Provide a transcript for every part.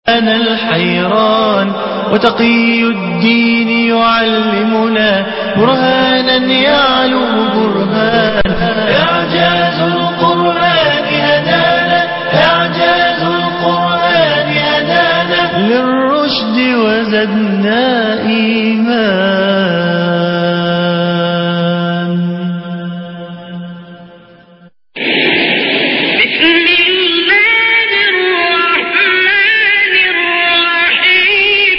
أنا الحيران وتقي الدين يعلمنا برهانا يعلو برهان إعجاز القرآن هدانا إعجاز القرآن هدانا للرشد وزدنا إيمان بسم الله الرحمن الرحيم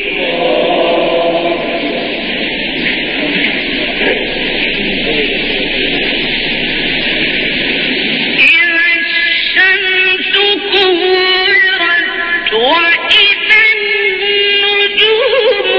إذا الشمس كورت وإذا النجوم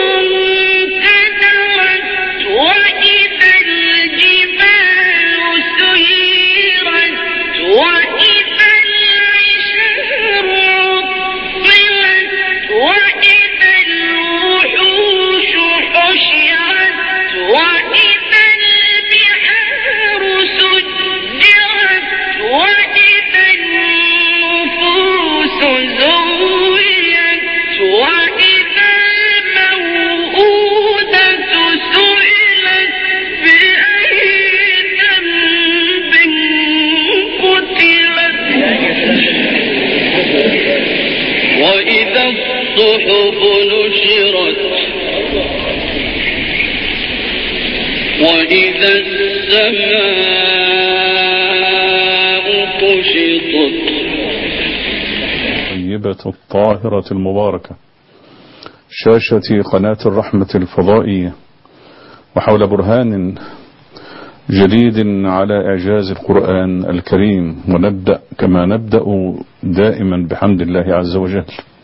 انكدرت وإذا الجبال سيرت وإذا العشار عطلت وإذا الوحوش حشرت وإذا البحار سجرت وإذا النفوس زوجت وإذا الموءودة سئلت بأي ذنب قتلت وإذا الصحف نشرت وإذا السماء كشطت الطيبة الطاهرة المباركة شاشة قناة الرحمة الفضائية وحول برهان جديد على إعجاز القرآن الكريم ونبدأ كما نبدأ دائما بحمد الله عز وجل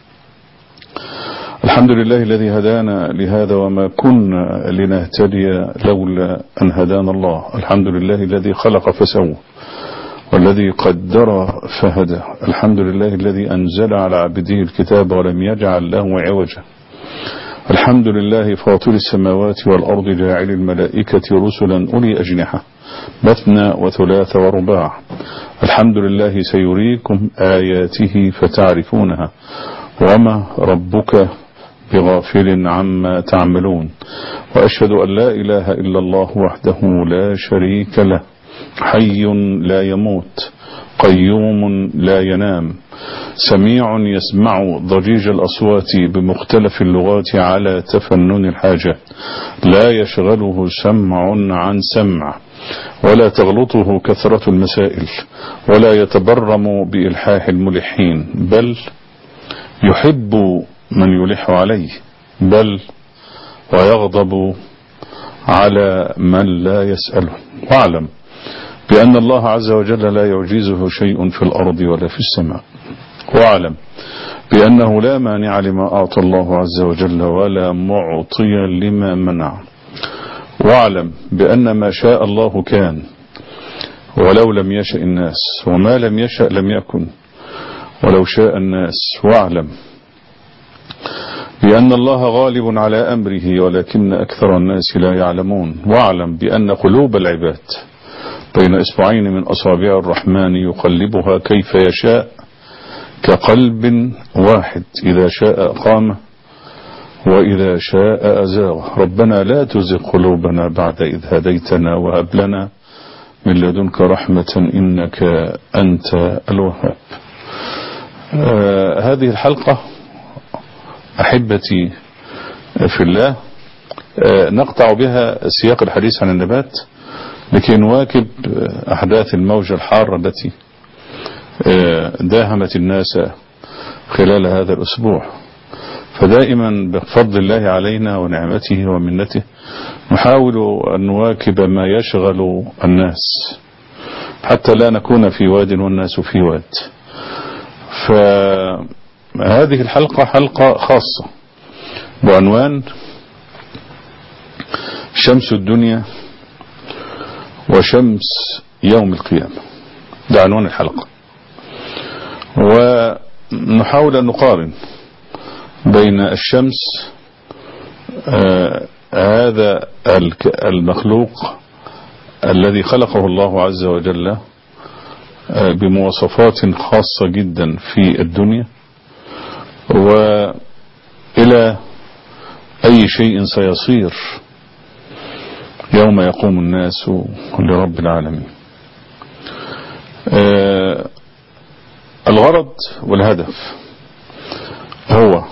الحمد لله الذي هدانا لهذا وما كنا لنهتدي لولا أن هدانا الله الحمد لله الذي خلق فسوى والذي قدر فهدى الحمد لله الذي أنزل على عبده الكتاب ولم يجعل له عوجا الحمد لله فاطر السماوات والأرض جاعل الملائكة رسلا أولي أجنحة مثنى وثلاث ورباع الحمد لله سيريكم آياته فتعرفونها وما ربك بغافل عما تعملون وأشهد أن لا إله إلا الله وحده لا شريك له حي لا يموت قيوم لا ينام سميع يسمع ضجيج الأصوات بمختلف اللغات على تفنن الحاجة لا يشغله سمع عن سمع ولا تغلطه كثرة المسائل ولا يتبرم بإلحاح الملحين بل يحب من يلح عليه بل ويغضب على من لا يسأله واعلم بأن الله عز وجل لا يعجزه شيء في الأرض ولا في السماء واعلم بأنه لا مانع لما أعطى الله عز وجل ولا معطي لما منع واعلم بأن ما شاء الله كان ولو لم يشأ الناس وما لم يشأ لم يكن ولو شاء الناس واعلم بأن الله غالب على أمره ولكن أكثر الناس لا يعلمون واعلم بأن قلوب العباد بين إصبعين من أصابع الرحمن يقلبها كيف يشاء كقلب واحد إذا شاء أقامه وإذا شاء أزاغه ربنا لا تزغ قلوبنا بعد إذ هديتنا وهب لنا من لدنك رحمة إنك أنت الوهاب آه هذه الحلقة أحبتي في الله آه نقطع بها سياق الحديث عن النبات لكي نواكب أحداث الموجة الحارة التي داهمت الناس خلال هذا الأسبوع فدائما بفضل الله علينا ونعمته ومنته نحاول أن نواكب ما يشغل الناس حتى لا نكون في واد والناس في واد فهذه الحلقة حلقة خاصة بعنوان شمس الدنيا وشمس يوم القيامة ده عنوان الحلقة ونحاول أن نقارن بين الشمس آه هذا المخلوق الذي خلقه الله عز وجل آه بمواصفات خاصة جدا في الدنيا وإلى أي شيء سيصير يوم يقوم الناس لرب العالمين آه الغرض والهدف هو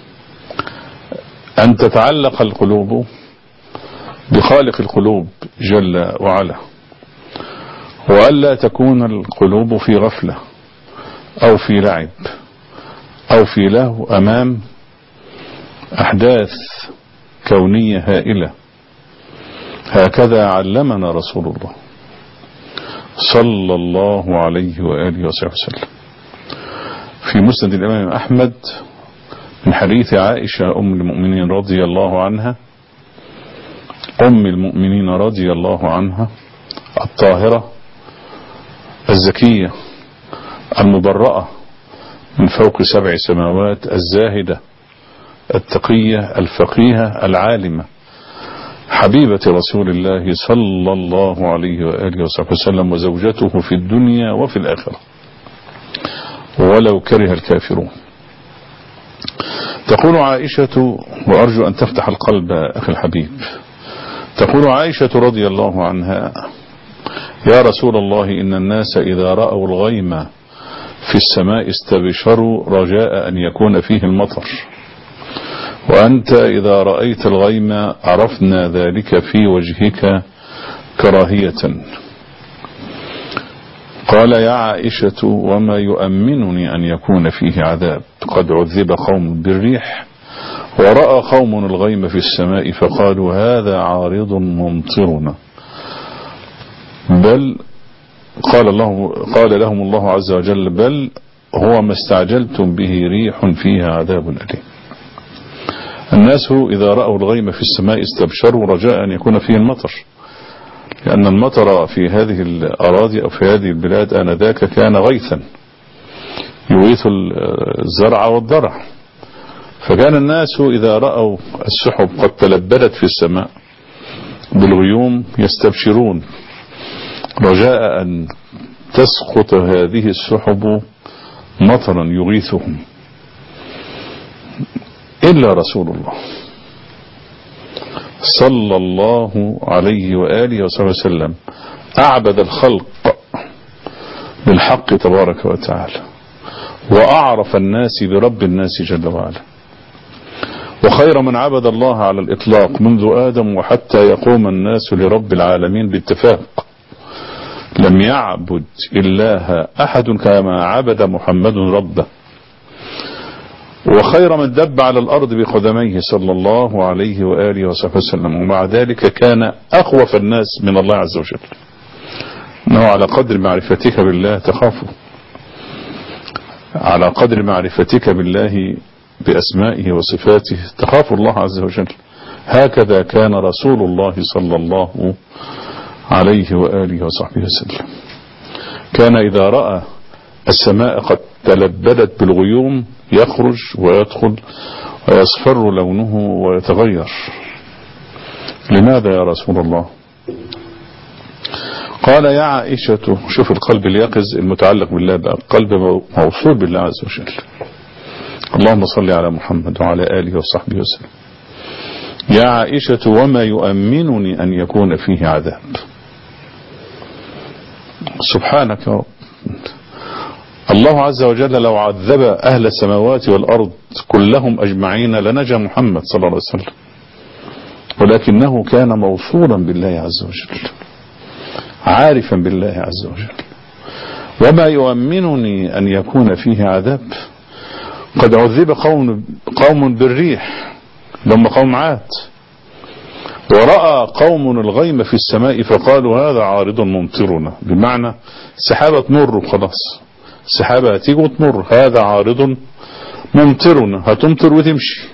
أن تتعلق القلوب بخالق القلوب جل وعلا وألا تكون القلوب في غفلة أو في لعب أو في لهو أمام أحداث كونية هائلة هكذا علمنا رسول الله صلى الله عليه وآله وصحبه وسلم في مسند الإمام أحمد من حديث عائشة أم المؤمنين رضي الله عنها أم المؤمنين رضي الله عنها الطاهرة الزكية المبرأة من فوق سبع سماوات الزاهدة التقية الفقيهة العالمة حبيبة رسول الله صلى الله عليه وآله وصحبه وسلم وزوجته في الدنيا وفي الآخرة ولو كره الكافرون تقول عائشة وأرجو أن تفتح القلب أخي الحبيب تقول عائشة رضي الله عنها يا رسول الله إن الناس إذا رأوا الغيم في السماء استبشروا رجاء أن يكون فيه المطر وأنت إذا رأيت الغيم عرفنا ذلك في وجهك كراهية قال يا عائشة وما يؤمنني أن يكون فيه عذاب قد عذب قوم بالريح ورأى قوم الغيم في السماء فقالوا هذا عارض ممطرنا بل قال, الله قال لهم الله عز وجل بل هو ما استعجلتم به ريح فيها عذاب أليم الناس إذا رأوا الغيم في السماء استبشروا رجاء أن يكون فيه المطر لأن المطر في هذه الأراضي أو في هذه البلاد آنذاك كان غيثا يغيث الزرع والضرع فكان الناس إذا رأوا السحب قد تلبدت في السماء بالغيوم يستبشرون رجاء أن تسقط هذه السحب مطرا يغيثهم إلا رسول الله صلى الله عليه وآله وصحبه وسلم أعبد الخلق بالحق تبارك وتعالى وأعرف الناس برب الناس جل وعلا وخير من عبد الله على الإطلاق منذ آدم وحتى يقوم الناس لرب العالمين باتفاق لم يعبد الله أحد كما عبد محمد ربه وخير من دب على الأرض بقدميه صلى الله عليه وآله وصحبه وسلم ومع ذلك كان أخوف الناس من الله عز وجل أنه على قدر معرفتك بالله تخافه على قدر معرفتك بالله بأسمائه وصفاته تخاف الله عز وجل هكذا كان رسول الله صلى الله عليه وآله وصحبه وسلم كان إذا رأى السماء قد تلبدت بالغيوم يخرج ويدخل ويصفر لونه ويتغير لماذا يا رسول الله قال يا عائشة شوف القلب اليقظ المتعلق بالله بقى قلب موصول بالله عز وجل اللهم صل على محمد وعلى آله وصحبه وسلم يا عائشة وما يؤمنني أن يكون فيه عذاب سبحانك يا رب الله عز وجل لو عذب أهل السماوات والأرض كلهم أجمعين لنجى محمد صلى الله عليه وسلم ولكنه كان موصولا بالله عز وجل عارفا بالله عز وجل وما يؤمنني أن يكون فيه عذاب قد عذب قوم, قوم بالريح لما قوم عاد ورأى قوم الغيم في السماء فقالوا هذا عارض ممطرنا بمعنى سحابة تمر وخلاص السحابة هتيجي وتمر هذا عارض ممطرنا هتمطر وتمشي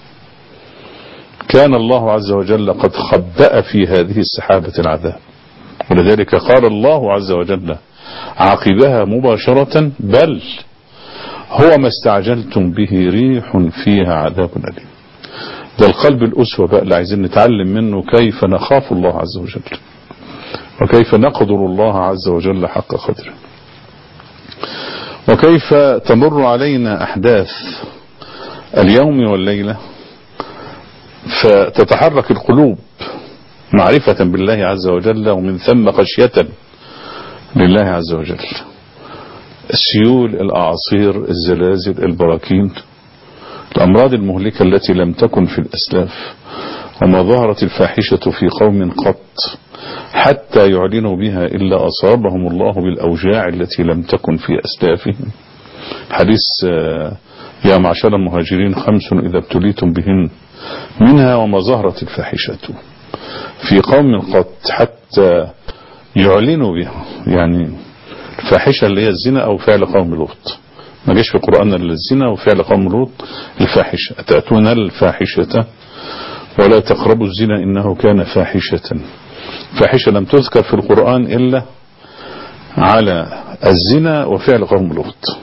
كان الله عز وجل قد خبأ في هذه السحابة العذاب ولذلك قال الله عز وجل عاقبها مباشرة بل هو ما استعجلتم به ريح فيها عذاب أليم ده القلب الأسوة بقى اللي عايزين نتعلم منه كيف نخاف الله عز وجل وكيف نقدر الله عز وجل حق قدره وكيف تمر علينا أحداث اليوم والليلة فتتحرك القلوب معرفة بالله عز وجل ومن ثم خشية لله عز وجل السيول الأعاصير الزلازل البراكين الأمراض المهلكة التي لم تكن في الأسلاف وما ظهرت الفاحشة في قوم قط حتى يعلنوا بها إلا أصابهم الله بالأوجاع التي لم تكن في أسلافهم حديث يا معشر المهاجرين خمس إذا ابتليتم بهن منها وما ظهرت الفاحشة في قوم قط حتى يعلنوا بها يعني الفاحشة اللي هي الزنا أو فعل قوم لوط ما جاش في القرآن إلا الزنا وفعل قوم لوط الفاحشة أتأتون الفاحشة ولا تقربوا الزنا إنه كان فاحشة فاحشة لم تذكر في القرآن إلا على الزنا وفعل قوم لوط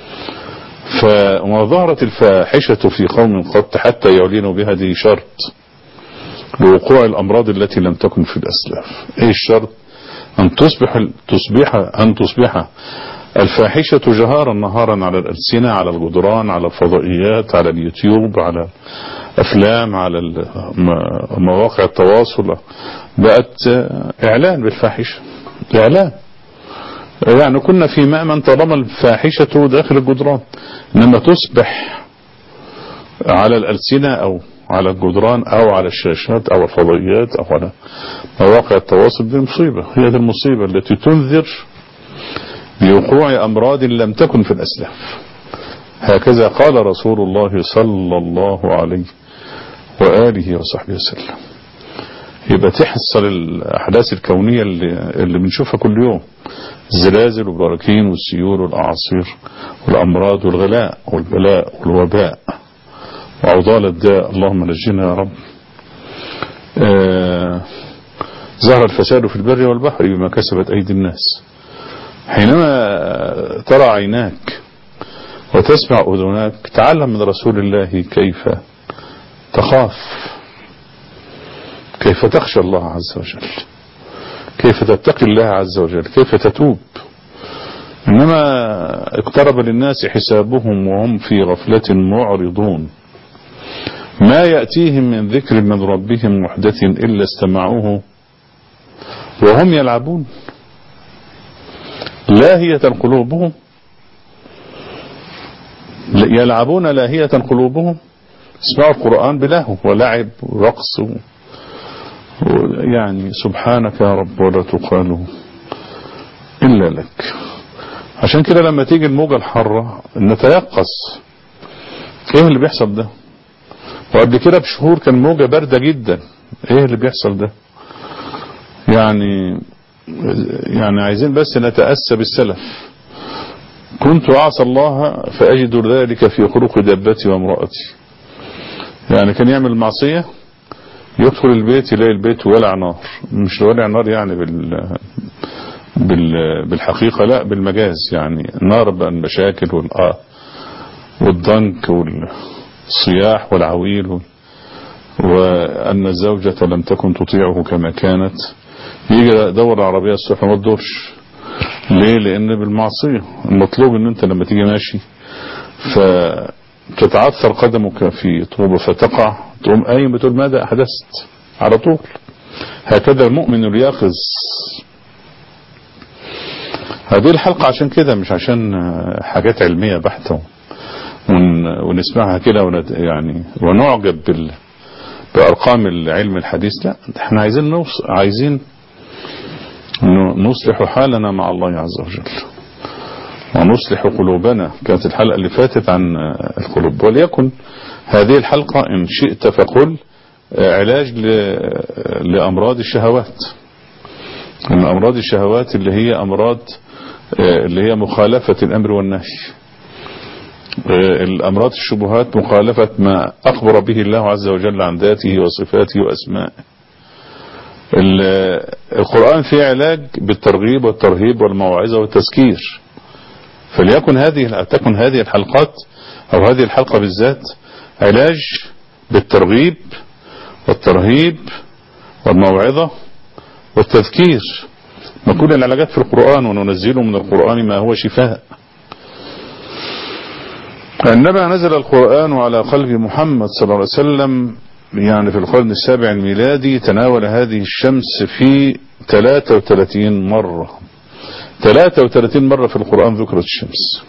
فما ظهرت الفاحشة في قوم قط حتى يعلنوا بها دي شرط لوقوع الأمراض التي لم تكن في الأسلاف إيه الشرط أن تصبح تصبح أن تصبح الفاحشة جهارا نهارا على الألسنة على الجدران على الفضائيات على اليوتيوب على أفلام على مواقع التواصل بقت إعلان بالفاحشة إعلان يعني كنا في مأمن طالما الفاحشة داخل الجدران إنما تصبح على الألسنة أو على الجدران أو على الشاشات أو الفضائيات أو على مواقع التواصل دي مصيبة هي دي المصيبة التي تنذر بوقوع أمراض لم تكن في الأسلاف هكذا قال رسول الله صلى الله عليه وآله وصحبه وسلم يبقى تحصل الأحداث الكونية اللي, اللي بنشوفها كل يوم الزلازل والبراكين والسيول والأعاصير والأمراض والغلاء والبلاء والوباء وأوضال الداء اللهم نجينا يا رب آه ظهر الفساد في البر والبحر بما كسبت أيدي الناس حينما ترى عيناك وتسمع أذناك تعلم من رسول الله كيف تخاف كيف تخشى الله عز وجل كيف تتقي الله عز وجل كيف تتوب إنما اقترب للناس حسابهم وهم في غفلة معرضون ما يأتيهم من ذكر من ربهم محدث إلا استمعوه وهم يلعبون لاهية قلوبهم يلعبون لاهية قلوبهم اسمعوا القرآن بلهو ولعب ورقص يعني سبحانك يا رب ولا تقال إلا لك عشان كده لما تيجي الموجة الحارة نتيقظ ايه اللي بيحصل ده وقبل كده بشهور كان موجة باردة جدا ايه اللي بيحصل ده يعني يعني عايزين بس نتأسى بالسلف كنت أعصى الله فأجد ذلك في خلق دبتي وامرأتي يعني كان يعمل معصية يدخل البيت يلاقي البيت ولع نار مش ولع نار يعني بال بال بالحقيقة لا بالمجاز يعني نار بقى المشاكل والآه والضنك والصياح والعويل وأن الزوجة لم تكن تطيعه كما كانت يجي دور العربية الصبح ما تدورش ليه لان بالمعصية المطلوب ان انت لما تيجي ماشي فتتعثر قدمك في طوبة فتقع تقوم قايم بتقول ماذا احدثت على طول هكذا المؤمن اليقظ هذه الحلقة عشان كده مش عشان حاجات علمية بحتة ونسمعها كده ونت يعني ونعجب بال بأرقام العلم الحديث لا احنا عايزين نوص عايزين نصلح حالنا مع الله عز وجل ونصلح قلوبنا كانت الحلقة اللي فاتت عن القلوب وليكن هذه الحلقة إن شئت فقل علاج لأمراض الشهوات من أمراض الشهوات اللي هي أمراض اللي هي مخالفة الأمر والنهي الأمراض الشبهات مخالفة ما أخبر به الله عز وجل عن ذاته وصفاته وأسمائه القرآن فيه علاج بالترغيب والترهيب والموعظة والتذكير فليكن هذه تكن هذه الحلقات أو هذه الحلقة بالذات علاج بالترغيب والترهيب والموعظة والتذكير ما كل العلاجات في القرآن وننزله من القرآن ما هو شفاء عندما نزل القرآن على قلب محمد صلى الله عليه وسلم يعني في القرن السابع الميلادي تناول هذه الشمس في 33 مرة 33 مرة في القرآن ذكرت الشمس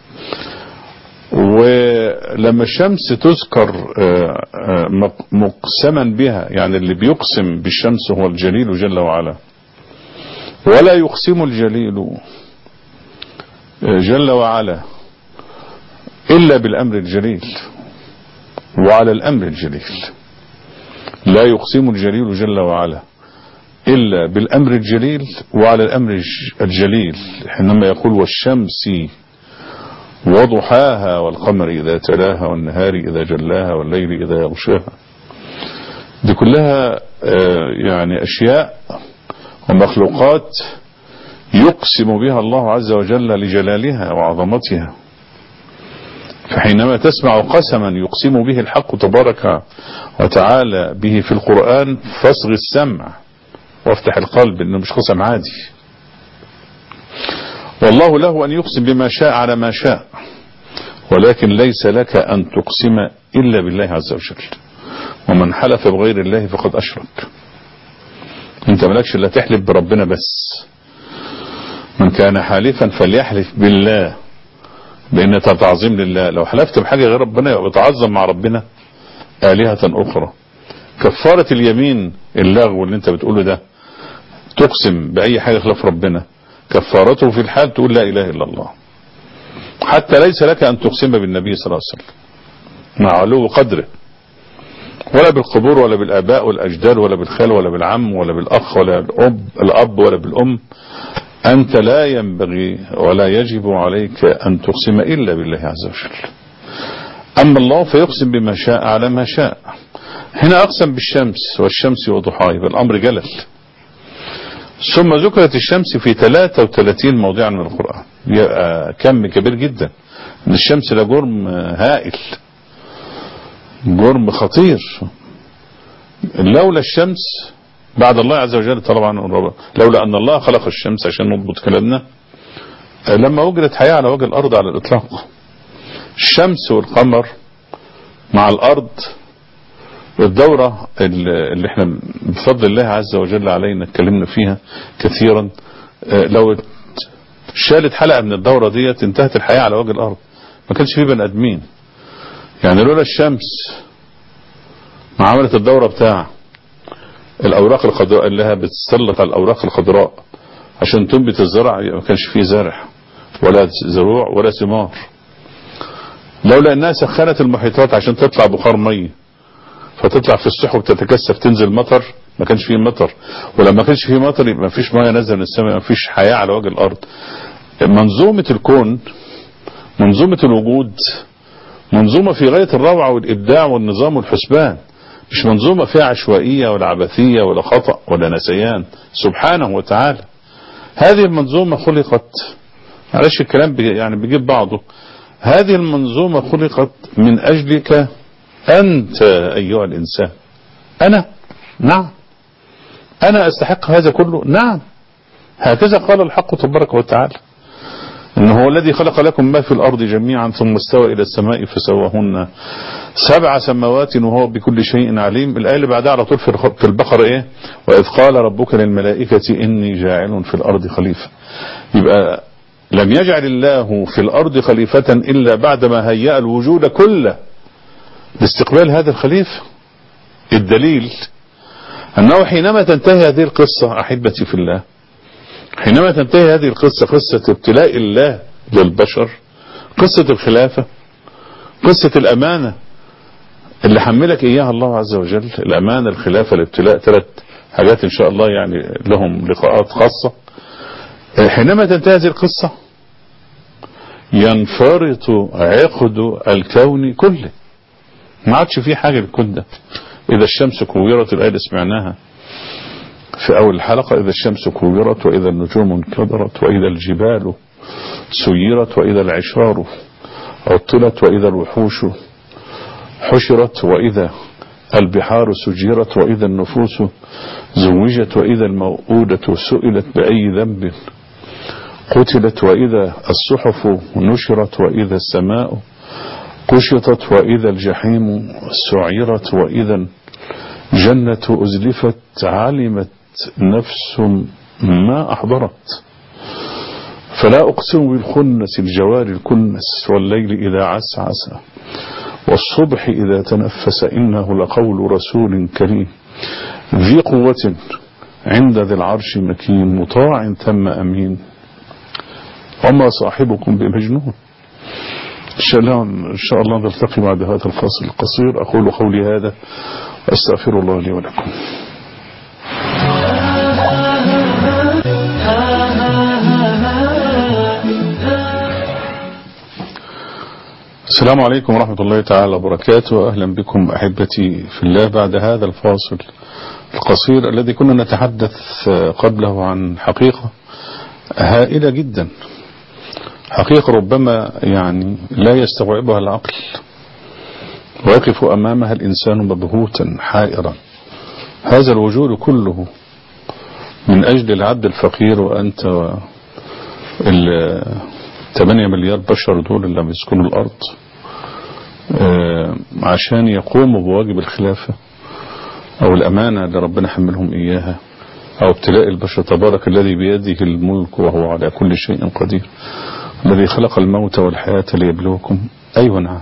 ولما الشمس تذكر آه، آه، مق- مقسما بها يعني اللي بيقسم بالشمس هو الجليل جل وعلا ولا يقسم الجليل آه، جل وعلا إلا بالأمر الجليل وعلى الأمر الجليل لا يقسم الجليل جل وعلا إلا بالأمر الجليل وعلى الأمر الج- الجليل حينما يقول والشمس وضحاها والقمر إذا تلاها والنهار إذا جلاها والليل إذا يغشاها دي كلها آه، يعني أشياء ومخلوقات يقسم بها الله عز وجل لجلالها وعظمتها فحينما تسمع قسما يقسم به الحق تبارك وتعالى به في القرآن فاصغ السمع وافتح القلب انه مش قسم عادي والله له ان يقسم بما شاء على ما شاء ولكن ليس لك ان تقسم الا بالله عز وجل ومن حلف بغير الله فقد اشرك انت مالكش الا تحلف بربنا بس من كان حالفا فليحلف بالله بان ده تعظيم لله لو حلفت بحاجه غير ربنا يبقى بتعظم مع ربنا الهه اخرى كفاره اليمين اللغو اللي انت بتقوله ده تقسم باي حاجه خلاف ربنا كفارته في الحال تقول لا اله الا الله حتى ليس لك ان تقسم بالنبي صلى الله عليه وسلم مع علو قدره ولا بالقبور ولا بالاباء والاجداد ولا بالخال ولا بالعم ولا بالاخ ولا الاب الاب ولا بالام أنت لا ينبغي ولا يجب عليك أن تقسم إلا بالله عز وجل أما الله فيقسم بما شاء على ما شاء هنا أقسم بالشمس والشمس وضحاها يبقى الأمر جلل ثم ذكرت الشمس في 33 موضعا من القرآن يبقى كم كبير جدا ان الشمس ده جرم هائل جرم خطير لولا الشمس بعد الله عز وجل طبعا لولا أن الله خلق الشمس عشان نضبط كلامنا لما وجدت حياة على وجه الأرض على الإطلاق الشمس والقمر مع الأرض الدورة اللي احنا بفضل الله عز وجل علينا اتكلمنا فيها كثيرا لو شالت حلقة من الدورة ديت انتهت الحياة على وجه الأرض ما كانش فيه بني آدمين يعني لولا الشمس ما عملت الدورة بتاع الأوراق الخضراء اللي لها بتسلط على الأوراق الخضراء عشان تنبت الزرع ما كانش فيه زرع ولا زروع ولا ثمار لولا انها سخنت المحيطات عشان تطلع بخار ميه فتطلع في السحب تتكثف تنزل مطر ما كانش فيه مطر ولما كانش فيه مطر يبقى ما فيش ميه نازله من السماء ما فيش حياه على وجه الارض منظومه الكون منظومه الوجود منظومه في غايه الروعه والابداع والنظام والحسبان مش منظومه فيها عشوائيه ولا عبثيه ولا خطا ولا نسيان سبحانه وتعالى هذه المنظومه خلقت معلش الكلام بي يعني بيجيب بعضه هذه المنظومة خلقت من أجلك أنت أيها الإنسان أنا نعم أنا أستحق هذا كله نعم هكذا قال الحق تبارك وتعالى إنه هو الذي خلق لكم ما في الأرض جميعا ثم استوى إلى السماء فسواهن سبع سماوات وهو بكل شيء عليم الآية اللي بعدها على طول في البقرة إيه وإذ قال ربك للملائكة إني جاعل في الأرض خليفة يبقى لم يجعل الله في الأرض خليفة إلا بعدما هيأ الوجود كله لاستقبال هذا الخليفة الدليل أنه حينما تنتهي هذه القصة أحبتي في الله حينما تنتهي هذه القصة قصة ابتلاء الله للبشر قصة الخلافة قصة الأمانة اللي حملك إياها الله عز وجل الأمانة الخلافة الابتلاء ثلاث حاجات إن شاء الله يعني لهم لقاءات خاصة حينما تنتهي هذه القصة ينفرط عقد الكون كله ما عادش فيه حاجة للكون ده إذا الشمس كورت الآية اللي سمعناها في أول الحلقة إذا الشمس كورت وإذا النجوم انكدرت وإذا الجبال سيرت وإذا العشار عطلت وإذا الوحوش حشرت وإذا البحار سجرت وإذا النفوس زوجت وإذا الموءودة سئلت بأي ذنب قتلت وإذا الصحف نشرت وإذا السماء كشطت وإذا الجحيم سعرت وإذا الجنة أزلفت علمت نفس ما أحضرت فلا أقسم بالخنس الجوار الكنس والليل إذا عسعس والصبح إذا تنفس إنه لقول رسول كريم ذي قوة عند ذي العرش مكين مطاع ثم أمين وما صاحبكم بمجنون إن شاء الله, إن شاء الله نلتقي بعد هذا الفاصل القصير أقول قولي هذا أستغفر الله لي ولكم السلام عليكم ورحمة الله تعالى وبركاته أهلا بكم أحبتي في الله بعد هذا الفاصل القصير الذي كنا نتحدث قبله عن حقيقة هائلة جدا حقيقة ربما يعني لا يستوعبها العقل ويقف أمامها الإنسان مبهوتا حائرا هذا الوجود كله من أجل العبد الفقير وأنت و 8 مليار بشر دول اللي بيسكنوا الأرض عشان يقوموا بواجب الخلافة أو الأمانة اللي ربنا حملهم إياها أو ابتلاء البشر تبارك الذي بيده الملك وهو على كل شيء قدير الذي خلق الموت والحياة ليبلوكم أيوة نعم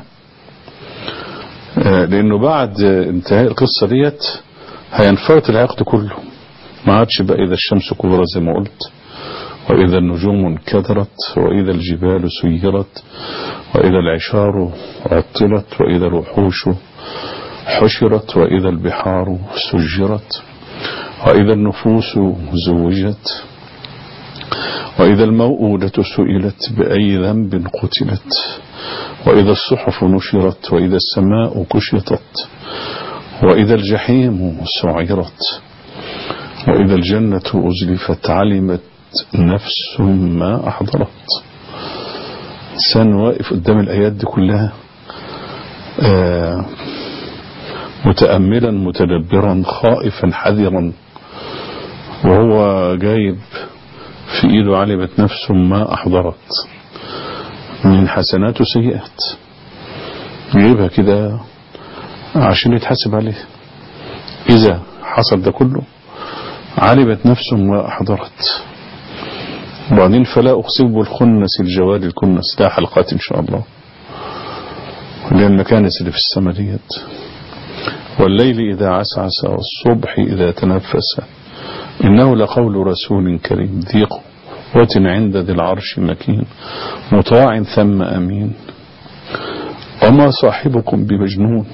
لأنه بعد انتهاء القصة ديت هينفرط العقد كله ما عادش بقى إذا الشمس كبرت زي ما قلت وإذا النجوم انكدرت وإذا الجبال سيرت وإذا العشار عطلت وإذا الوحوش حشرت وإذا البحار سجرت وإذا النفوس زوجت وإذا الموءودة سئلت بأي ذنب قتلت وإذا الصحف نشرت وإذا السماء كشطت وإذا الجحيم سعرت وإذا الجنة أزلفت علمت نفس ما أحضرت إنسان واقف قدام الآيات دي كلها آه متأملا متدبرا خائفا حذرا وهو جايب في إيده علمت نفس ما أحضرت من حسنات وسيئات يجيبها كده عشان يتحاسب عليه إذا حصل ده كله علمت نفس ما أحضرت وبعدين فلا أقسم بالخنس الجواد الكنس ده حلقات إن شاء الله لأن المكانس اللي في السماء ديت والليل إذا عسعس والصبح إذا تنفس إنه لقول رسول كريم ذي قوة عند ذي العرش مكين مطاع ثم أمين وما صاحبكم بمجنون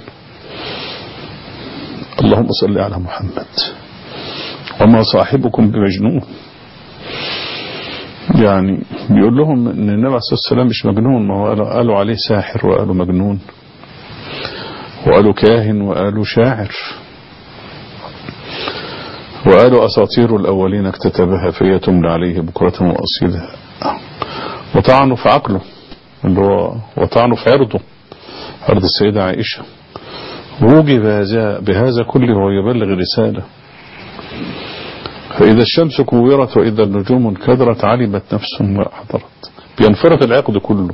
اللهم صل على محمد وما صاحبكم بمجنون يعني بيقول لهم ان النبي عليه الصلاه والسلام مش مجنون ما هو قالوا عليه ساحر وقالوا مجنون وقالوا كاهن وقالوا شاعر وقالوا أساطير الأولين اكتتبها فهي تملى عليه بكرة وأصيلها وطعنوا في عقله اللي هو وطعنوا في عرضه عرض السيدة عائشة ووجب بهذا, بهذا كله وهو يبلغ رسالة فإذا الشمس كورت وإذا النجوم انكدرت علمت نفس ما أحضرت بينفرط العقد كله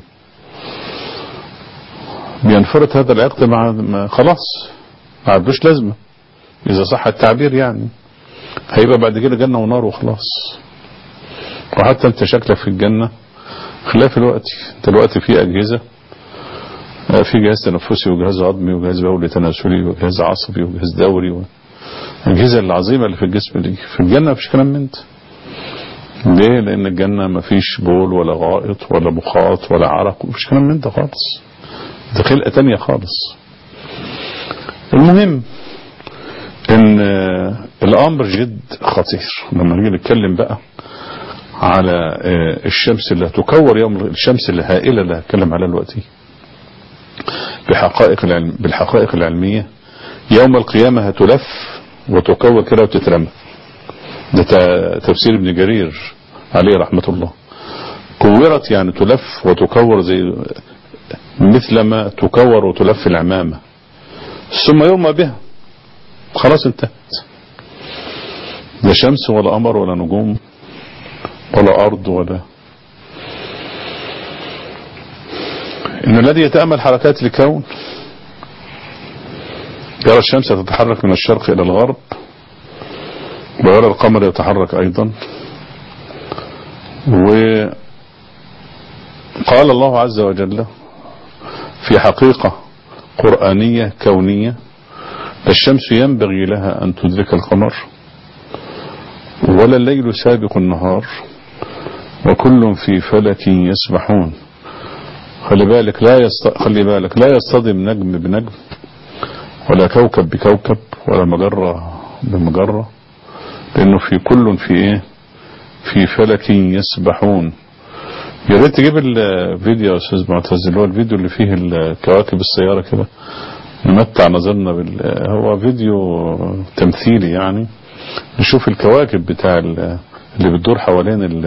بينفرط هذا العقد مع ما خلاص ما عندوش لازمة إذا صح التعبير يعني هيبقى بعد كده جنة ونار وخلاص وحتى انت شكلك في الجنة خلاف الوقت انت الوقت فيه أجهزة في جهاز تنفسي وجهاز عظمي وجهاز بولي تناسلي وجهاز عصبي وجهاز دوري الأجهزة العظيمة اللي في الجسم دي في الجنة مفيش كلام من ده ليه لأن الجنة مفيش بول ولا غائط ولا مخاط ولا عرق مفيش كلام من ده خالص ده خلقة تانية خالص المهم ان الامر جد خطير لما نيجي نتكلم بقى على الشمس اللي هتكور يوم الشمس اللي هائله اللي هتكلم عليها دلوقتي بحقائق العلم بالحقائق العلميه يوم القيامه هتلف وتكور كده وتترمى ده تفسير ابن جرير عليه رحمه الله كورت يعني تلف وتكور زي مثل ما تكور وتلف العمامه ثم يرمى بها خلاص انتهت لا شمس ولا قمر ولا نجوم ولا أرض ولا إن الذي يتأمل حركات الكون يرى الشمس تتحرك من الشرق إلى الغرب ويرى القمر يتحرك أيضا وقال الله عز وجل في حقيقة قرآنية كونية الشمس ينبغي لها أن تدرك القمر ولا الليل سابق النهار وكل في فلك يسبحون خلي بالك لا يست... خلي بالك لا يصطدم نجم بنجم ولا كوكب بكوكب ولا مجرة بمجرة لأنه في كل في إيه في فلك يسبحون يا ريت تجيب الفيديو يا أستاذ معتز اللي هو الفيديو اللي فيه الكواكب السيارة كده نمتع نظرنا بال هو فيديو تمثيلي يعني نشوف الكواكب بتاع ال... اللي بتدور حوالين ال...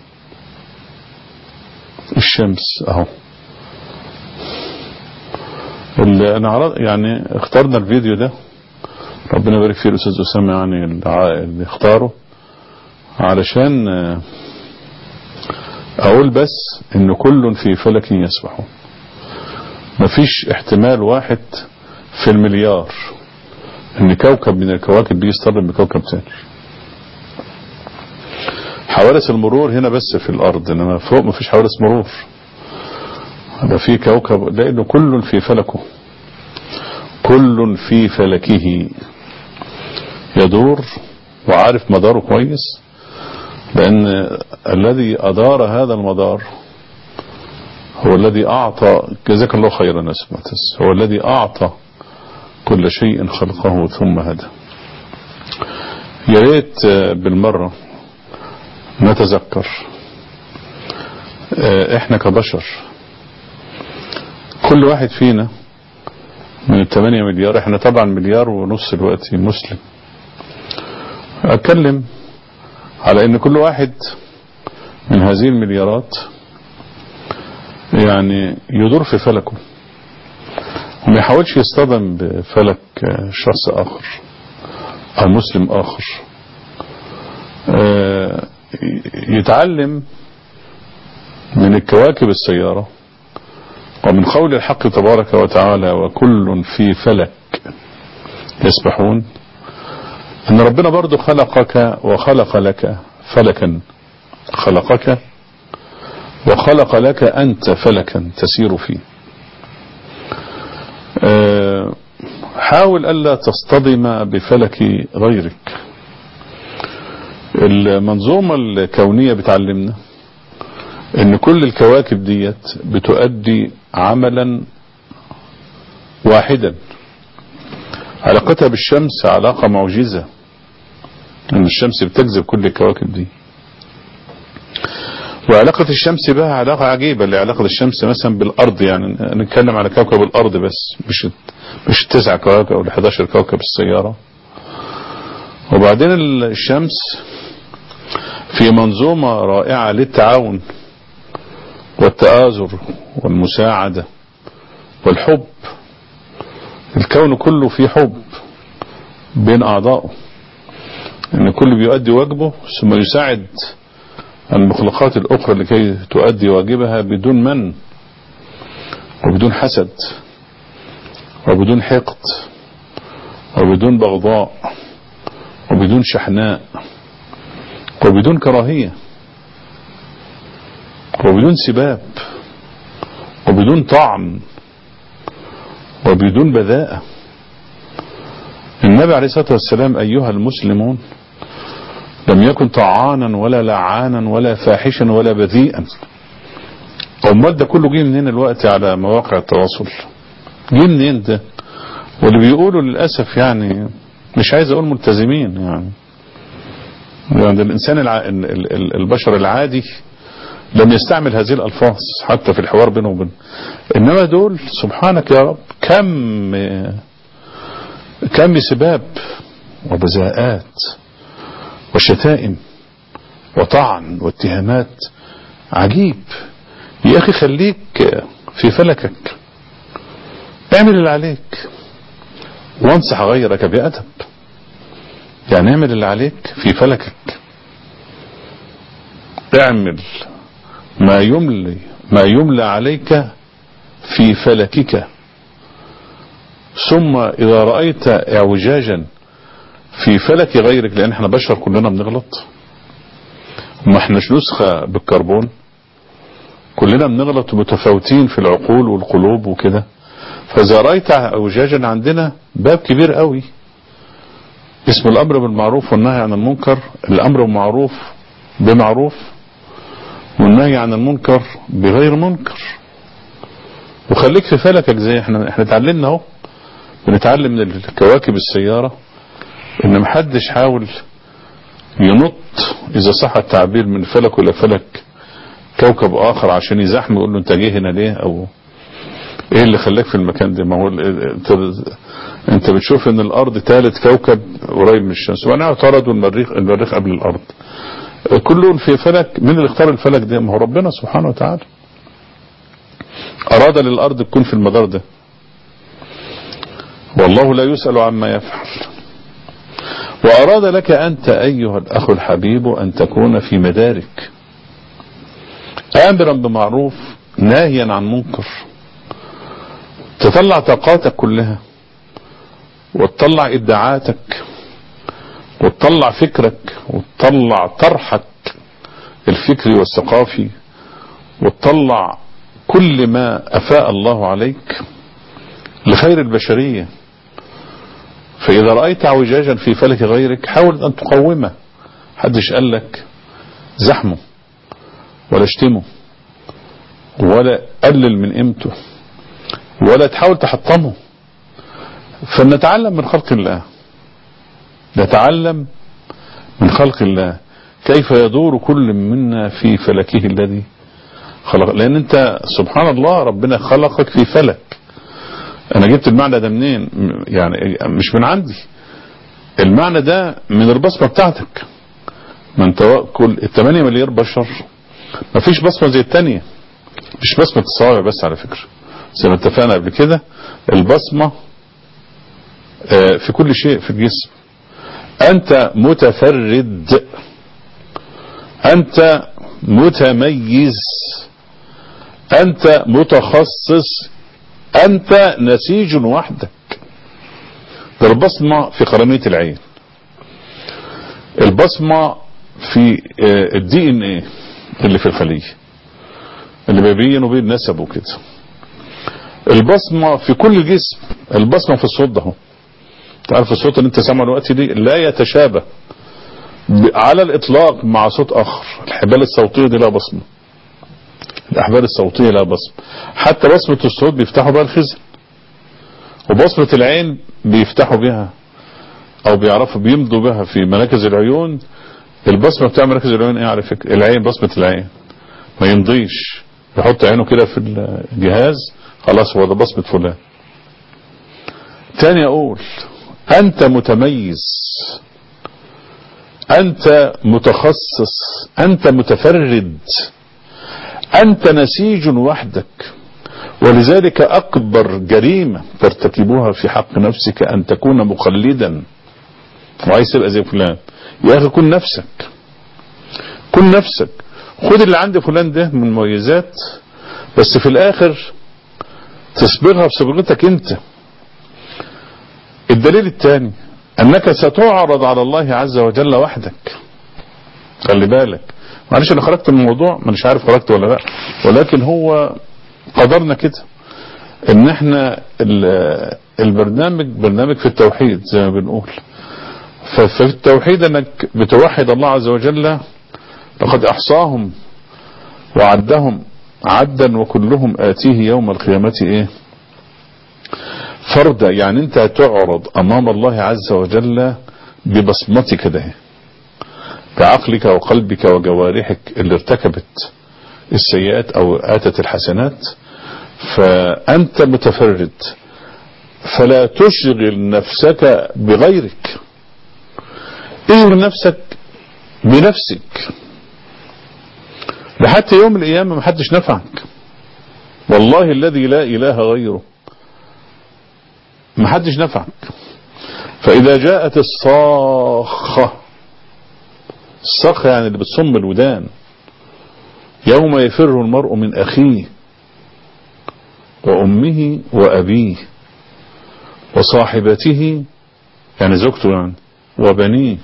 الشمس اهو اللي انا عرض يعني اخترنا الفيديو ده ربنا يبارك فيه الاستاذ اسامه يعني اللي اختاره علشان اقول بس ان كل في فلك يسبحون مفيش احتمال واحد في المليار ان كوكب من الكواكب دي يصطدم بكوكب ثاني حوادث المرور هنا بس في الارض انما فوق مفيش حوادث مرور ده في كوكب لانه كل في فلكه كل في فلكه يدور وعارف مداره كويس لان الذي ادار هذا المدار هو الذي اعطى جزاك الله خيرا يا سمعتس هو الذي اعطى كل شيء خلقه ثم هدى يا ريت بالمره نتذكر احنا كبشر كل واحد فينا من الثمانية مليار احنا طبعا مليار ونص دلوقتي مسلم اتكلم على ان كل واحد من هذه المليارات يعني يدور في فلكه وما يحاولش يصطدم بفلك شخص اخر او مسلم اخر يتعلم من الكواكب السيارة ومن قول الحق تبارك وتعالى وكل في فلك يسبحون ان ربنا برضو خلقك وخلق لك فلكا خلقك وخلق لك انت فلكا تسير فيه حاول الا تصطدم بفلك غيرك المنظومة الكونية بتعلمنا ان كل الكواكب ديت بتؤدي عملا واحدا علاقتها بالشمس علاقة معجزة ان الشمس بتجذب كل الكواكب دي وعلاقة الشمس بها علاقة عجيبة لعلاقة الشمس مثلا بالارض يعني نتكلم على كوكب الارض بس مش مش التسع كواكب او ال11 كوكب السيارة وبعدين الشمس في منظومة رائعة للتعاون والتآزر والمساعدة والحب الكون كله فيه حب بين أعضائه ان كل بيؤدي واجبه ثم يساعد المخلوقات الأخرى لكي تؤدي واجبها بدون من وبدون حسد وبدون حقد وبدون بغضاء وبدون شحناء وبدون كراهية وبدون سباب وبدون طعن وبدون بذاءة النبي عليه الصلاة والسلام أيها المسلمون لم يكن طعانا ولا لعانا ولا فاحشا ولا بذيئا امال ده كله جه منين الوقت على مواقع التواصل جه منين ده واللي بيقولوا للأسف يعني مش عايز اقول ملتزمين يعني يعني الانسان الع... البشر العادي لم يستعمل هذه الالفاظ حتى في الحوار بينه وبين انما دول سبحانك يا رب كم كم سباب وبذاءات وشتائم وطعن واتهامات عجيب يا اخي خليك في فلكك اعمل اللي عليك وانصح غيرك بأدب يعني اعمل اللي عليك في فلكك اعمل ما يملي ما يملى عليك في فلكك ثم إذا رأيت اعوجاجا في فلك غيرك لأن احنا بشر كلنا بنغلط ما احناش نسخة بالكربون كلنا بنغلط ومتفاوتين في العقول والقلوب وكده فإذا رأيت اعوجاجا عندنا باب كبير قوي اسم الأمر بالمعروف والنهي عن المنكر الأمر بالمعروف بمعروف والنهي عن المنكر بغير منكر وخليك في فلكك زي احنا احنا اتعلمنا اهو بنتعلم من الكواكب السيارة ان محدش حاول ينط اذا صح التعبير من فلك الى فلك كوكب اخر عشان يزحم يقول له انت جاي هنا ليه او ايه اللي خلاك في المكان ده ما هو انت انت بتشوف ان الارض ثالث كوكب قريب من الشمس وانا اعترضوا المريخ المريخ قبل الارض كلهم في فلك من اللي اختار الفلك ده ما هو ربنا سبحانه وتعالى اراد للارض تكون في المدار ده والله لا يسأل عما يفعل وأراد لك أنت أيها الأخ الحبيب أن تكون في مدارك آمرا بمعروف ناهيا عن منكر تطلع طاقاتك كلها وتطلع إبداعاتك وتطلع فكرك وتطلع طرحك الفكري والثقافي وتطلع كل ما أفاء الله عليك لخير البشرية فإذا رأيت اعوجاجا في فلك غيرك حاول أن تقومه حدش قال لك زحمه ولا اشتمه ولا قلل من قيمته ولا تحاول تحطمه فلنتعلم من خلق الله نتعلم من خلق الله كيف يدور كل منا في فلكه الذي خلق لأن أنت سبحان الله ربنا خلقك في فلك انا جبت المعنى ده منين يعني مش من عندي المعنى ده من البصمة بتاعتك ما انت كل الثمانية مليار بشر ما فيش بصمة زي التانية مش بصمة الصوابع بس على فكرة زي ما اتفقنا قبل كده البصمة في كل شيء في الجسم انت متفرد انت متميز انت متخصص أنت نسيج وحدك ده البصمة في قرنية العين البصمة في الدي ان ايه اللي في الخلية اللي بيبين بين نسب وكده البصمة في كل الجسم البصمة في الصوت ده تعرف الصوت اللي انت سامعه دلوقتي دي لا يتشابه على الاطلاق مع صوت اخر الحبال الصوتية دي لها بصمه الأحبال الصوتية لا بصم حتى بصمة الصوت بيفتحوا بها الخزن وبصمة العين بيفتحوا بها أو بيعرفوا بيمضوا بها في مراكز العيون البصمة بتاع مراكز العيون ايه على فكرة العين بصمة العين ما يمضيش يحط عينه كده في الجهاز خلاص هو ده بصمة فلان تاني أقول أنت متميز أنت متخصص أنت متفرد أنت نسيج وحدك ولذلك أكبر جريمة ترتكبها في حق نفسك أن تكون مقلدا وعايز تبقى زي فلان يا أخي كن نفسك كن نفسك خد اللي عند فلان ده من مميزات بس في الآخر تصبغها بصبغتك أنت الدليل الثاني أنك ستعرض على الله عز وجل وحدك خلي بالك معلش انا خرجت من الموضوع مش عارف خرجت ولا لا ولكن هو قدرنا كده ان احنا البرنامج برنامج في التوحيد زي ما بنقول ففي التوحيد انك بتوحد الله عز وجل لقد احصاهم وعدهم عدا وكلهم اتيه يوم القيامة ايه فردا يعني انت هتعرض امام الله عز وجل ببصمتك ده بعقلك وقلبك وجوارحك اللي ارتكبت السيئات او اتت الحسنات فانت متفرد فلا تشغل نفسك بغيرك اشغل نفسك بنفسك لحتى يوم القيامة محدش نفعك والله الذي لا اله غيره محدش نفعك فاذا جاءت الصاخة الصخة يعني اللي بتصم الودان يوم يفر المرء من أخيه وأمه وأبيه وصاحبته يعني زوجته يعني وبنيه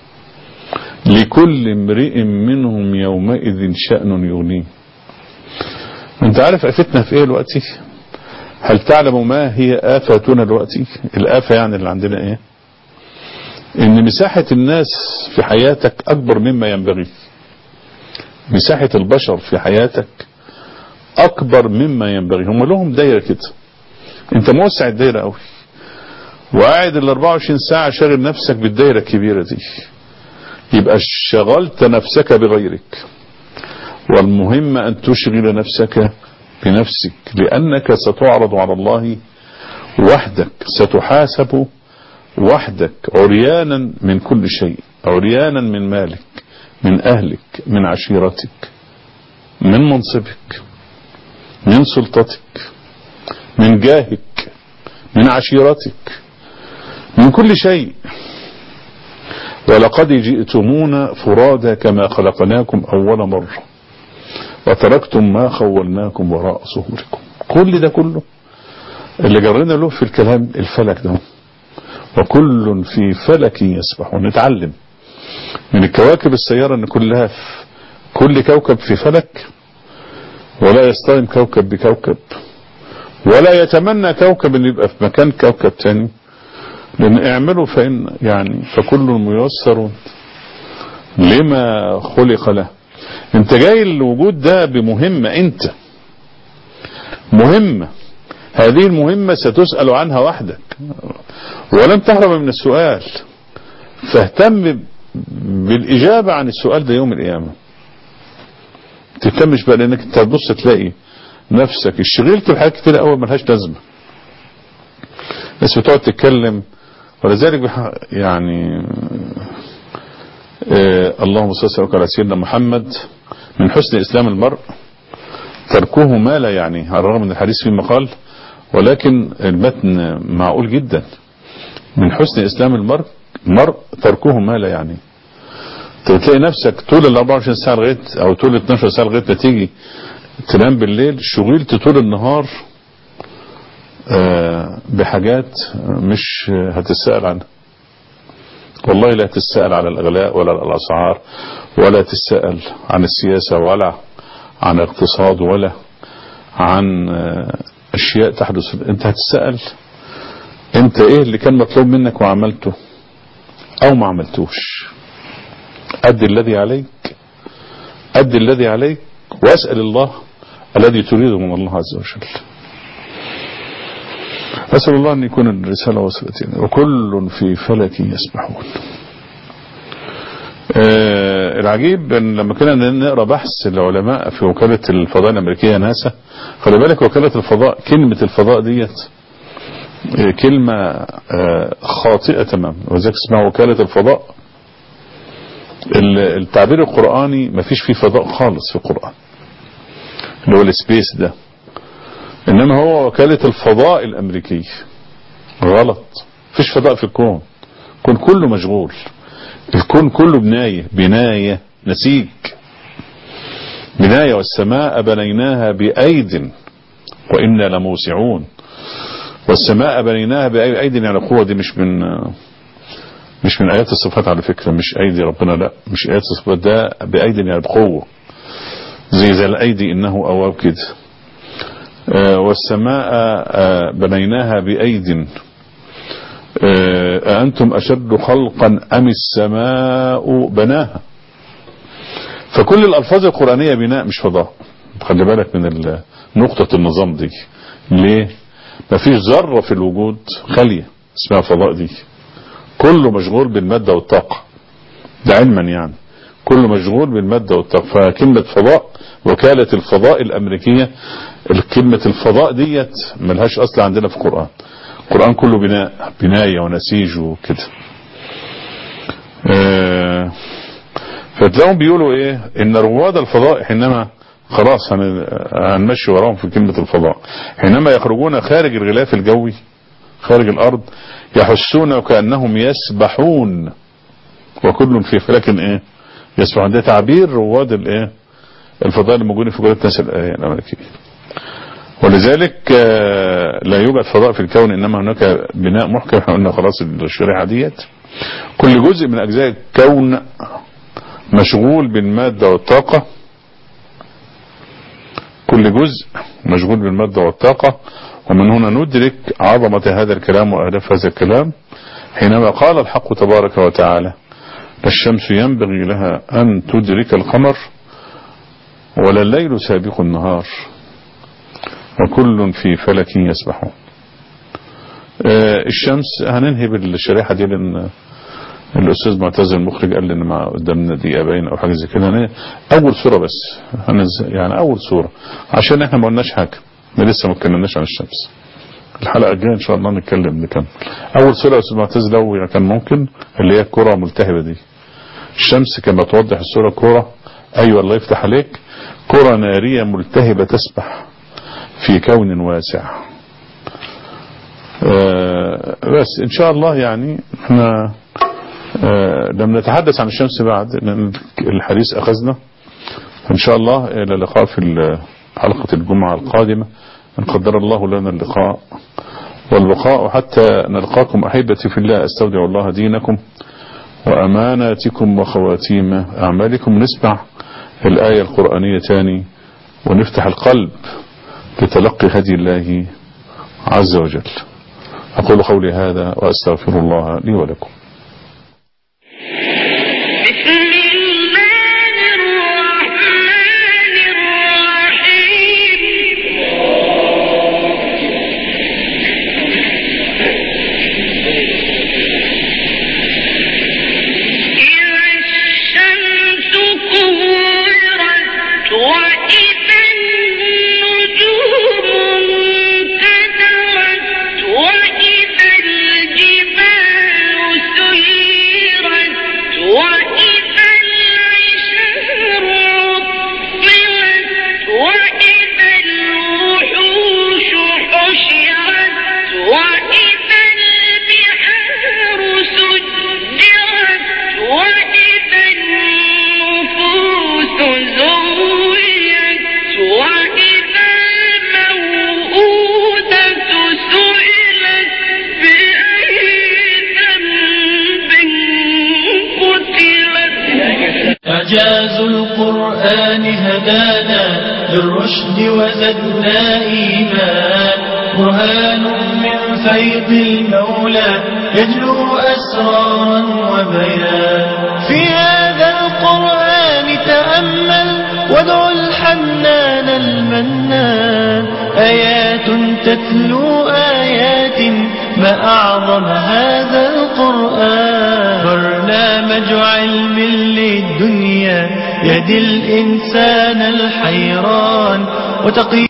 لكل امرئ منهم يومئذ شأن يغنيه انت عارف آفتنا في ايه دلوقتي هل تعلم ما هي آفتنا دلوقتي الآفة يعني اللي عندنا ايه ان مساحة الناس في حياتك اكبر مما ينبغي مساحة البشر في حياتك اكبر مما ينبغي هم لهم دايرة كده انت موسع الدايرة قوي وقاعد ال 24 ساعة شاغل نفسك بالدايرة الكبيرة دي يبقى شغلت نفسك بغيرك والمهم أن تشغل نفسك بنفسك لأنك ستعرض على الله وحدك ستحاسب وحدك عريانا من كل شيء عريانا من مالك من أهلك من عشيرتك من منصبك من سلطتك من جاهك من عشيرتك من كل شيء ولقد جئتمونا فرادا كما خلقناكم أول مرة وتركتم ما خولناكم وراء ظهوركم كل ده كله اللي جرينا له في الكلام الفلك ده وكل في فلك يسبحون نتعلم من الكواكب السيارة ان كلها في كل كوكب في فلك ولا يصطدم كوكب بكوكب ولا يتمنى كوكب ان يبقى في مكان كوكب تاني لان اعملوا فإن يعني فكل ميسر لما خلق له انت جاي الوجود ده بمهمة انت مهمة هذه المهمة ستسأل عنها وحدك ولن تهرب من السؤال فاهتم بالإجابة عن السؤال ده يوم القيامة تهتمش بقى لانك انت تبص تلاقي نفسك اشتغلت بحاجات كتير قوي ملهاش لازمه بس بتقعد تتكلم ولذلك بح... يعني آه اللهم صل وسلم على سيدنا محمد من حسن اسلام المرء تركه ما لا يعنيه على الرغم من الحديث فيه مقال ولكن المتن معقول جدا من حسن اسلام المرء مرء تركه ما لا يعنيه تلاقي نفسك طول ال 24 ساعه لغايه او طول ال 12 ساعه لغايه ما تيجي تنام بالليل شغلت طول النهار بحاجات مش هتسأل عنها والله لا تسأل على الأغلاء ولا الأسعار ولا تسأل عن السياسة ولا عن الاقتصاد ولا عن أشياء تحدث أنت هتسأل أنت إيه اللي كان مطلوب منك وعملته أو ما عملتوش أد الذي عليك أد الذي عليك وأسأل الله الذي تريده من الله عز وجل أسأل الله أن يكون الرسالة وصلت إلينا وكل في فلك يسبحون آه العجيب أن لما كنا نقرأ بحث العلماء في وكالة الفضاء الأمريكية ناسا خلي بالك وكالة الفضاء كلمة الفضاء ديت آه كلمة آه خاطئة تماما وذلك اسمها وكالة الفضاء التعبير القرآني ما فيش فيه فضاء خالص في القرآن اللي هو السبيس ده انما هو وكالة الفضاء الامريكي غلط فيش فضاء في الكون الكون كله مشغول الكون كله بناية بناية نسيج بناية والسماء بنيناها بأيد وإنا لموسعون والسماء بنيناها بأيد يعني قوة دي مش من مش من آيات الصفات على فكرة مش أيدي ربنا لا مش آيات الصفات ده بأيد يعني بقوة زي زي الأيدي إنه أواب كده آه والسماء آه بنيناها بأيد آه أأنتم أشد خلقا أم السماء بناها فكل الألفاظ القرآنية بناء مش فضاء خلي بالك من نقطة النظام دي ليه مفيش ذرة في الوجود خالية اسمها فضاء دي كله مشغول بالمادة والطاقة ده علما يعني كله مشغول بالمادة والطاقة فكلمة فضاء وكالة الفضاء الأمريكية كلمة الفضاء ديت ملهاش أصل عندنا في القرآن القرآن كله بناء بناية ونسيج وكده اه فتلاقهم بيقولوا ايه ان رواد الفضاء حينما خلاص هنمشي وراهم في كلمة الفضاء حينما يخرجون خارج الغلاف الجوي خارج الارض يحسون وكأنهم يسبحون وكل في فلك ايه يسبحون ده تعبير رواد الايه الفضاء الموجودين في جولة ناسا الامريكية ولذلك آه، لا يوجد فضاء في الكون انما هناك بناء محكم احنا قلنا خلاص الشريعه ديت كل جزء من اجزاء الكون مشغول بالماده والطاقه كل جزء مشغول بالماده والطاقه ومن هنا ندرك عظمه هذا الكلام واهداف هذا الكلام حينما قال الحق تبارك وتعالى الشمس ينبغي لها ان تدرك القمر ولا الليل سابق النهار وكل في فلك يسبحون آه، الشمس هننهي بالشريحة دي لأن الأستاذ معتز المخرج قال لنا مع قدامنا دقيقة باين أو حاجة زي كده هن- أول صورة بس هنز- يعني أول صورة عشان إحنا ما قلناش حاجة احنا لسه ما اتكلمناش عن الشمس الحلقة الجاية إن شاء الله نتكلم نكمل أول صورة يا أستاذ معتز لو كان ممكن اللي هي الكرة ملتهبة دي الشمس كما توضح الصورة كرة أيوة الله يفتح عليك كرة نارية ملتهبة تسبح في كون واسع آه، بس ان شاء الله يعني احنا آه، لم نتحدث عن الشمس بعد لان الحديث اخذنا ان شاء الله الى اللقاء في ال- حلقة الجمعة القادمة ان قدر الله لنا اللقاء والبقاء حتى نلقاكم احبتي في الله استودع الله دينكم واماناتكم وخواتيم اعمالكم نسمع الاية القرآنية تاني ونفتح القلب لتلقي هدي الله عز وجل أقول قولي هذا وأستغفر الله لي ولكم بسم الله الرحمن الرحيم إذا الشمس كورت وإذا النجوم انكدرت وإذا الجبال سيرت وإذا العشار عطلت وإذا الوحوش حشرت وإذا البحار سجرت وإذا النفوس زوجت وإذا الموءودة سئلت بأي ذنب قتلت إعجاز القرآن هدانا للرشد وزدنا إيمان برهان من فيض المولى يجلو أسرارا وبيان في هذا القرآن تأمل وادع الحنان المنان آيات تتلو آيات ما أعظم هذا القرآن برنامج علم للدنيا يهدي الإنسان الحيران وتقي